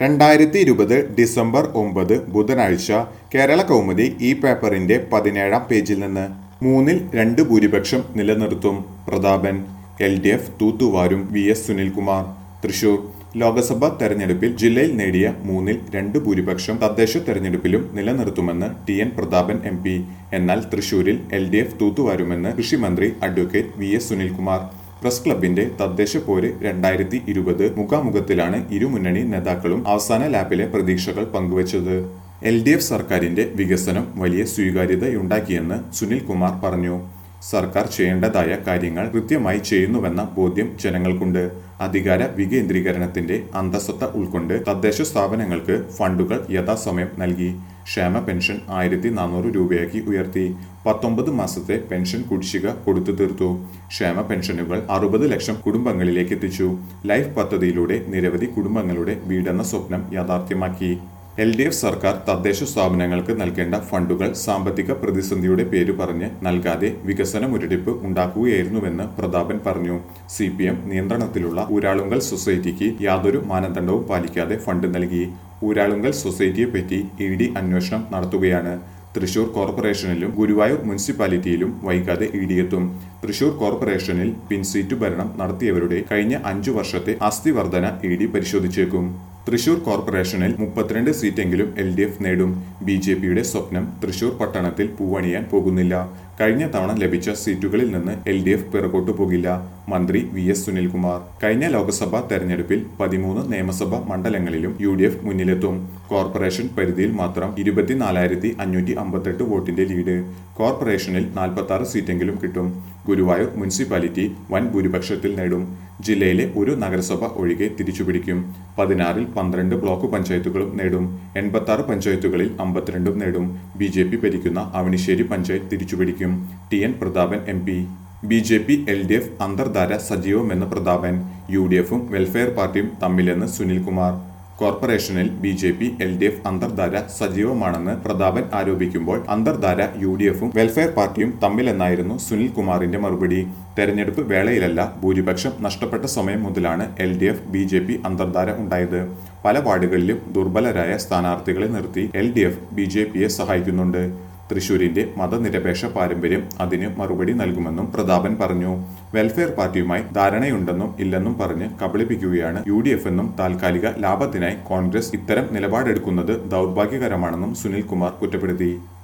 രണ്ടായിരത്തി ഇരുപത് ഡിസംബർ ഒമ്പത് ബുധനാഴ്ച കേരള കൗമുദി ഈ പേപ്പറിന്റെ പതിനേഴാം പേജിൽ നിന്ന് മൂന്നിൽ രണ്ട് ഭൂരിപക്ഷം നിലനിർത്തും പ്രതാപൻ എൽ ഡി എഫ് തൂത്തുവാരും വി എസ് സുനിൽകുമാർ തൃശൂർ ലോക്സഭാ തെരഞ്ഞെടുപ്പിൽ ജില്ലയിൽ നേടിയ മൂന്നിൽ രണ്ട് ഭൂരിപക്ഷം തദ്ദേശ തെരഞ്ഞെടുപ്പിലും നിലനിർത്തുമെന്ന് T N Prathapan M P എന്നാൽ തൃശൂരിൽ എൽ ഡി എഫ് തൂത്തുവാരുമെന്ന് കൃഷിമന്ത്രി advocate V S Sunilkumar press ക്ലബിന്റെ തദ്ദേശ പോര് രണ്ടായിരത്തി ഇരുപത് മുഖാമുഖത്തിലാണ് ഇരുമുന്നണി നേതാക്കളും അവസാന ലാപ്പിലെ പ്രതീക്ഷകൾ പങ്കുവച്ചത് എൽ ഡി എഫ് സർക്കാരിന്റെ വികസനം വലിയ സ്വീകാര്യതയുണ്ടാക്കിയെന്ന് സുനിൽ കുമാർ പറഞ്ഞു സർക്കാർ ചെയ്യേണ്ടതായ കാര്യങ്ങൾ കൃത്യമായി ചെയ്യുന്നുവെന്ന ബോധ്യം ജനങ്ങൾക്കുണ്ട് അധികാര വികേന്ദ്രീകരണത്തിന്റെ അന്തസ്സത്ത ഉൾക്കൊണ്ട് തദ്ദേശ സ്ഥാപനങ്ങൾക്ക് ഫണ്ടുകൾ യഥാസമയം നൽകി ക്ഷേമ പെൻഷൻ ആയിരത്തി നാനൂറ് രൂപയാക്കി ഉയർത്തി പത്തൊമ്പത് മാസത്തെ പെൻഷൻ കുടിശ്ശിക കൊടുത്തു തീർത്തു ക്ഷേമ പെൻഷനുകൾ അറുപത് ലക്ഷം കുടുംബങ്ങളിലേക്ക് എത്തിച്ചു ലൈഫ് പദ്ധതിയിലൂടെ നിരവധി കുടുംബങ്ങളുടെ വീടെന്ന സ്വപ്നം യാഥാർത്ഥ്യമാക്കി എൽ ഡി എഫ് സർക്കാർ തദ്ദേശ സ്ഥാപനങ്ങൾക്ക് നൽകേണ്ട ഫണ്ടുകൾ സാമ്പത്തിക പ്രതിസന്ധിയുടെ പേര് പറഞ്ഞ് നൽകാതെ വികസന മുരടിപ്പ് ഉണ്ടാക്കുകയായിരുന്നുവെന്ന് പ്രതാപൻ പറഞ്ഞു സി പി എം നിയന്ത്രണത്തിലുള്ള ഊരാളുങ്കൽ സൊസൈറ്റിക്ക് യാതൊരു മാനദണ്ഡവും പാലിക്കാതെ ഫണ്ട് നൽകി ഊരാളുങ്കൽ സൊസൈറ്റിയെപ്പറ്റി ഇ ഡി അന്വേഷണം നടത്തുകയാണ് തൃശൂർ കോർപ്പറേഷനിലും ഗുരുവായൂർ മുനിസിപ്പാലിറ്റിയിലും വൈകാതെ ഇടിയെത്തും തൃശൂർ കോർപ്പറേഷനിൽ പിൻസീറ്റ് ഭരണം നടത്തിയവരുടെ കഴിഞ്ഞ അഞ്ചു വർഷത്തെ ആസ്തി വർധന ഇ ഡി പരിശോധിച്ചേക്കും തൃശൂർ കോർപ്പറേഷനിൽ മുപ്പത്തിരണ്ട് സീറ്റെങ്കിലും എൽ ഡി എഫ് നേടും ബി ജെ പിയുടെ സ്വപ്നം തൃശൂർ പട്ടണത്തിൽ പൂവണിയാൻ പോകുന്നില്ല കഴിഞ്ഞ തവണ ലഭിച്ച സീറ്റുകളിൽ നിന്ന് എൽ ഡി എഫ് പിറകോട്ടു പോകില്ല മന്ത്രി വി എസ് സുനിൽകുമാർ കഴിഞ്ഞ ലോക്സഭാ തെരഞ്ഞെടുപ്പിൽ പതിമൂന്ന് നിയമസഭാ മണ്ഡലങ്ങളിലും യു ഡി എഫ് മുന്നിലെത്തും കോർപ്പറേഷൻ പരിധിയിൽ മാത്രം ഇരുപത്തിനാലായിരത്തി അഞ്ഞൂറ്റി അമ്പത്തെട്ട് വോട്ടിന്റെ ലീഡ് കോർപ്പറേഷനിൽ നാൽപ്പത്തി ആറ് സീറ്റെങ്കിലും കിട്ടും ഗുരുവായൂർ മുനിസിപ്പാലിറ്റി വൻ ഭൂരിപക്ഷത്തിൽ നേടും ജില്ലയിലെ ഒരു നഗരസഭ ഒഴികെ തിരിച്ചുപിടിക്കും പതിനാറിൽ പന്ത്രണ്ട് ബ്ലോക്ക് പഞ്ചായത്തുകളും നേടും എൺപത്തി ആറ് പഞ്ചായത്തുകളിൽ അമ്പത്തിരണ്ടും നേടും ബി ജെ പി ഭരിക്കുന്ന അവണിശ്ശേരി പഞ്ചായത്ത് തിരിച്ചുപിടിക്കും T N Prathapan M P B J P L D F അന്തർധാര സജീവമെന്ന് പ്രതാപൻ യു ഡി എഫും വെൽഫെയർ പാർട്ടിയും തമ്മിലെന്ന് സുനിൽകുമാർ കോർപ്പറേഷനിൽ B J P L D F അന്തർധാര സജീവമാണെന്ന് പ്രതാപൻ ആരോപിക്കുമ്പോൾ അന്തർധാര യു ഡി എഫും വെൽഫെയർ പാർട്ടിയും തമ്മിലെന്നായിരുന്നു സുനിൽ കുമാറിന്റെ മറുപടി തെരഞ്ഞെടുപ്പ് വേളയിലല്ല ഭൂരിപക്ഷം നഷ്ടപ്പെട്ട സമയം മുതലാണ് L D F B J P അന്തർധാര ഉണ്ടായത് പല വാർഡുകളിലും ദുർബലരായ സ്ഥാനാർത്ഥികളെ നിർത്തി L D F B J പിയെ സഹായിക്കുന്നുണ്ട് തൃശൂരിന്റെ മതനിരപേക്ഷ പാരമ്പര്യം അതിന് മറുപടി നൽകുമെന്നും പ്രതാപൻ പറഞ്ഞു വെൽഫെയർ പാർട്ടിയുമായി ധാരണയുണ്ടെന്നും ഇല്ലെന്നും പറഞ്ഞ് കബളിപ്പിക്കുകയാണ് യു ഡി എഫ് എന്നും താൽക്കാലിക ലാഭത്തിനായി കോൺഗ്രസ് ഇത്തരം നിലപാടെടുക്കുന്നത് ദൗർഭാഗ്യകരമാണെന്നും സുനിൽകുമാർ കുറ്റപ്പെടുത്തി